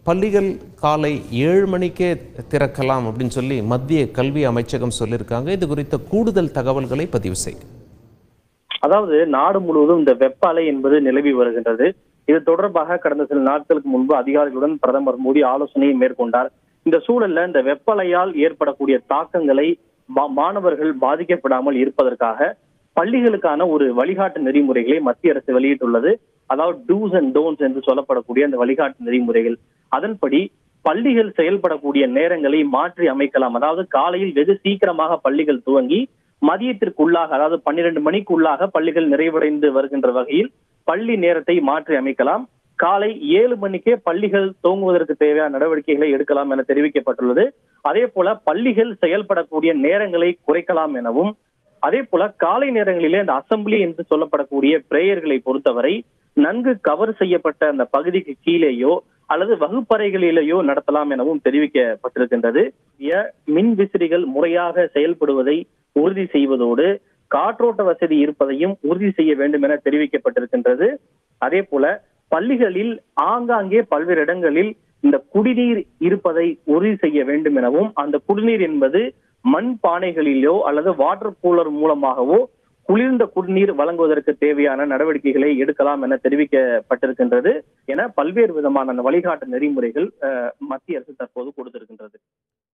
பள்ளிகள் காலை ஏழு மணிக்கே திறக்கலாம் அப்படின்னு சொல்லி மத்திய கல்வி அமைச்சகம் சொல்லியிருக்காங்க இது குறித்த கூடுதல் தகவல்களை பதிவு செய்ய அதாவது நாடு முழுவதும் இந்த வெப்ப அலை என்பது நிலவி வருகின்றது இது தொடர்பாக கடந்த சில நாட்களுக்கு முன்பு அதிகாரிகளுடன் பிரதமர் மோடி ஆலோசனையை மேற்கொண்டார் இந்த சூழல்ல இந்த வெப்ப அலையால் ஏற்படக்கூடிய தாக்கங்களை மா- மாணவர்கள் பாதிக்கப்படாமல் இருப்பதற்காக பள்ளிகளுக்கான ஒரு வழிகாட்டு நெறிமுறைகளை மத்திய அரசு வெளியிட்டுள்ளது அதாவது டூஸ் அண்ட் டோன்ஸ் என்று சொல்லப்படக்கூடிய அந்த வழிகாட்டு நெறிமுறைகள் அதன்படி பள்ளிகள் செயல்படக்கூடிய நேரங்களை மாற்றி அமைக்கலாம் அதாவது காலையில் வெகு சீக்கிரமாக பள்ளிகள் துவங்கி மதியத்திற்குள்ளாக அதாவது பன்னிரண்டு மணிக்குள்ளாக பள்ளிகள் நிறைவடைந்து வருகின்ற வகையில் பள்ளி நேரத்தை மாற்றி அமைக்கலாம் காலை ஏழு மணிக்கே பள்ளிகள் துவங்குவதற்கு தேவையான நடவடிக்கைகளை எடுக்கலாம் என தெரிவிக்கப்பட்டுள்ளது அதே போல பள்ளிகள் செயல்படக்கூடிய நேரங்களை குறைக்கலாம் எனவும் அதே போல காலை நேரங்களிலே அந்த அசம்பிளி என்று சொல்லப்படக்கூடிய பிரேயர்களை பொறுத்தவரை நன்கு கவர் செய்யப்பட்ட அந்த பகுதிக்கு கீழேயோ அல்லது வகுப்பறைகளிலேயோ நடத்தலாம் எனவும் தெரிவிக்கப்பட்டிருக்கின்றது இய- மின் விசிறிகள் முறையாக செயல்படுவதை உறுதி செய்வதோடு காற்றோட்ட வசதி இருப்பதையும் உறுதி செய்ய வேண்டும் என தெரிவிக்கப்பட்டிருக்கின்றது அதே போல பள்ளிகளில் ஆங்காங்கே பல்வேறு இடங்களில் இந்த குடிநீர் இருப்பதை உறுதி செய்ய வேண்டும் எனவும் அந்த குடிநீர் என்பது மண் பானைகளிலோ அல்லது வாட்டர் கூலர் மூலமாகவோ குளிர்ந்த குடிநீர் வழங்குவதற்கு தேவையான நடவடிக்கைகளை எடுக்கலாம் என தெரிவிக்கப்பட்டிருக்கின்றது என பல்வேறு விதமான அந்த வழிகாட்டு நெறிமுறைகள் அஹ், மத்திய அரசு தற்போது கொடுத்திருக்கின்றது